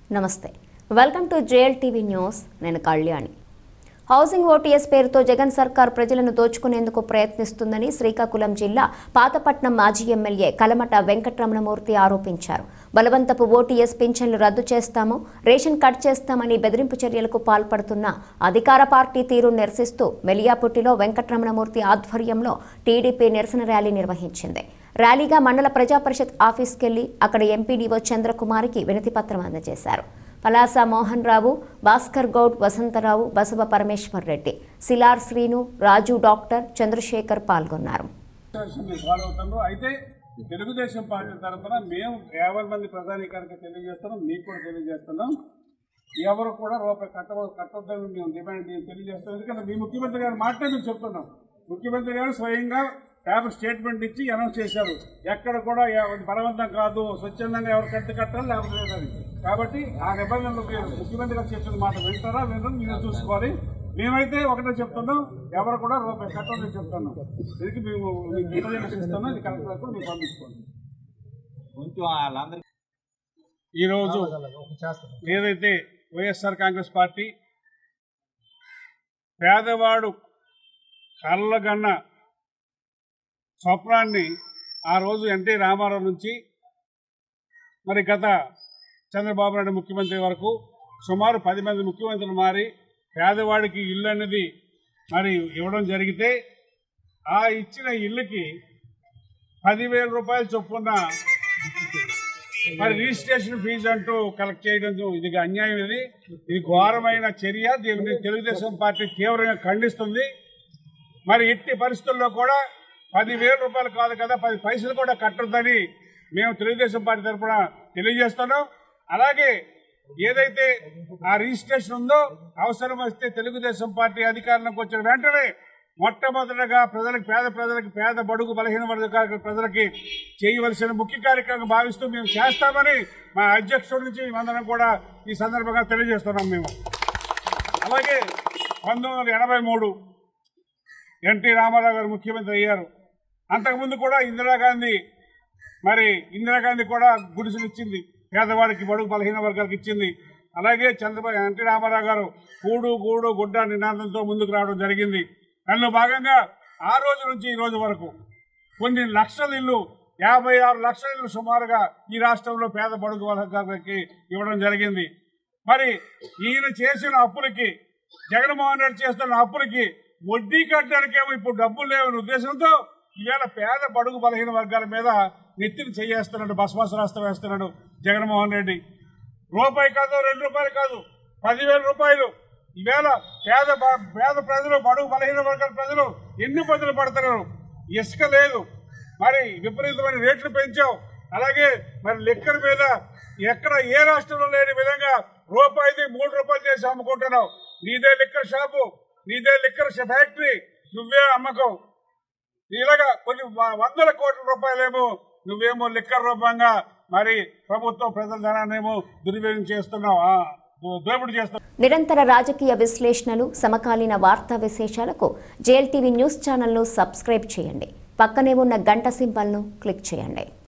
నమస్తే welcome to J L TV news నేను Kalyani housing OTS పేరుతో జగన్ సర్కార్ ప్రజలను దోచుకునేందుకు ప్రయత్నిస్తుందని శ్రీకాకుళం జిల్లా పాతపట్నం మాజీ ఎమ్మెల్యే కలమట వెంకటరమణమూర్తి ఆరోపించారు బలవంతపు ఓటీఎస్ పింఛన్లు రద్దు చేస్తాము రేషన్ కట్ చేస్తామని బెదిరింపు చర్యలకు పాల్పడుతున్న అధికార పార్టీ తీరు నిరసిస్తూ మెలియాపుట్టిలో వెంకటరమణమూర్తి ఆధ్వర్యంలో టీడీపీ నిరసన ర్యాలీ నిర్వహించింది ర్యాలీగా మండల ప్రజాపరిషత్ ఆఫీస్కెళ్లి అక్కడ ఎంపీడీఓ చంద్రకుమారికి వినతిపత్రం అందజేశారు పలాస మోహన్ రావు భాస్కర్ గౌడ్ వసంతరావు బసవ పరమేశ్వర్ రెడ్డి సిలార్ శ్రీను రాజు డాక్టర్ చంద్రశేఖర్ పాల్గొన్నారు సిచ్యువేషన్ మీరు ఫాలో అవుతున్నారు అయితే తెలుగుదేశం పార్టీ తరఫున మేము యాభై మంది ప్రధానికానికి తెలియజేస్తున్నాం మీకు కూడా తెలియజేస్తున్నాం ఎవరు కూడా రూపాయి కట్ట కట్టొద్దని మేము డిమాండ్ మేము తెలియజేస్తాం ఎందుకంటే మీ ముఖ్యమంత్రి గారు మాటే మేము చెప్తున్నాం ముఖ్యమంత్రి గారు స్వయంగా పేపర్ స్టేట్మెంట్ ఇచ్చి అనౌన్స్ చేశారు ఎక్కడ కూడా ఎవ- బలవంతం కాదు స్వచ్ఛందంగా ఎవరు కట్టి కట్టాలి లేకపోతే లేదని కాబట్టి ఆ నిబంధనలు మీరు ముఖ్యమంత్రి గారు చెప్పిన మాట వింటారా వినరు మీరు చూసుకోవాలి మేమైతే ఒకటే చెప్తున్నాం ఎవరు కూడా రూపాయి కట్టని చెప్తున్నాం దీనికి మేము మీకు ఇంటర్వ్యూ ఇస్తున్నాం ఇది కలెక్టర్ కూడా మీకు పంపించుకోండి కొంచెం వాళ్ళందరూ ఈరోజు ఏదైతే వైఎస్ఆర్ కాంగ్రెస్ పార్టీ పేదవాడు కళ్ళగన్న స్వప్నాన్ని ఆ రోజు ఎన్టీ రామారావు నుంచి మరి గత చంద్రబాబు నాయుడు ముఖ్యమంత్రి వరకు సుమారు పది మంది ముఖ్యమంత్రులు మారి పేదవాడికి ఇల్లు అనేది మరి ఇవ్వడం జరిగితే ఆ ఇచ్చిన ఇల్లుకి పదివేల రూపాయలు చొప్పున మరి రిజిస్ట్రేషన్ ఫీజు అంటూ కలెక్ట్ చేయడం ఇది అన్యాయం ఇది ఇది ఘోరమైన చర్య దీనిని తెలుగుదేశం పార్టీ తీవ్రంగా ఖండిస్తుంది మరి ఎట్టి పరిస్థితుల్లో కూడా పదివేల రూపాయలు కాదు కదా పది పైసలు కూడా కట్టొద్దని మేము తెలుగుదేశం పార్టీ తరఫున తెలియజేస్తున్నాం అలాగే ఏదైతే ఆ రిజిస్ట్రేషన్ ఉందో అవసరం వస్తే తెలుగుదేశం పార్టీ అధికారంలోకి వచ్చిన వెంటనే మొట్టమొదటగా ప్రజలకు పేద ప్రజలకు పేద బడుగు బలహీన వర్గాల ప్రజలకి చేయవలసిన ముఖ్య కార్యక్రమం భావిస్తూ మేము చేస్తామని మా అధ్యక్షుడి నుంచి మేమందరం కూడా ఈ సందర్భంగా తెలియజేస్తున్నాం మేము అలాగే పంతొమ్మిది వందల ఎనభై మూడు ఎన్టీ రామారావు గారు ముఖ్యమంత్రి అయ్యారు అంతకుముందు కూడా ఇందిరాగాంధీ మరి ఇందిరాగాంధీ కూడా గుడిసెలు ఇచ్చింది పేదవాడికి బడుగు బలహీన వర్గాలకు ఇచ్చింది అలాగే చంద్రబాబు ఎన్టీ రామారావు గారు కూడు గూడు గుడ్డ నినాదంతో ముందుకు రావడం జరిగింది దానిలో భాగంగా ఆ రోజు నుంచి ఈ రోజు వరకు కొన్ని లక్షల ఇల్లు యాభై ఆరు లక్షల ఇల్లు సుమారుగా ఈ రాష్ట్రంలో పేద బడుగు వర్గాలకి ఇవ్వడం జరిగింది మరి ఈయన చేసిన అప్పులకి జగన్మోహన్ రెడ్డి చేస్తున్న అప్పులకి వడ్డీ కట్టడానికేమో ఇప్పుడు డబ్బులు లేవని ఉద్దేశంతో ఈవేళ పేద బడుగు బలహీన వర్గాల మీద నెత్తిని చేయేస్తున్నాడు బసవాస రాష్ట్రం వేస్తున్నాడు జగన్మోహన్ రెడ్డి రూపాయి కాదు రెండు రూపాయలు కాదు పదివేల రూపాయలు ఈవేళ పేద బ- పేద ప్రజలు బడుగు బలహీన వర్గాల ప్రజలు ఎన్ని ఇబ్బందులు పడుతున్నారు ఇసుక లేదు మరి విపరీతమైన రేట్లు పెంచావు అలాగే మరి లెక్కల మీద ఎక్కడ ఏ రాష్ట్రంలో లేని విధంగా రూపాయిది మూడు రూపాయలు చేసి అమ్ముకుంటున్నావు నీదే లిక్కర్ షాపు నీదే లిక్కర్ షా- ఫ్యాక్టరీ నువ్వే అమ్మకం ఇలాగా కొన్ని వ- వందల కోట్ల రూపాయలేమో నువ్వేమో లిక్కర్ రూపంగా మరి ప్రభుత్వం ప్రజల ధనాన్నేమో దుర్వినియోగం చేస్తున్నావు ఆ, దో- దోపిడీ చేస్తున్నావు నిరంతర రాజకీయ విశ్లేషణలు సమకాలీన వార్తా విశేషాలకు జేఎల్ టీవీ న్యూస్ ఛానల్ను సబ్స్క్రైబ్ చేయండి పక్కనే ఉన్న గంట సింబల్ను క్లిక్ చేయండి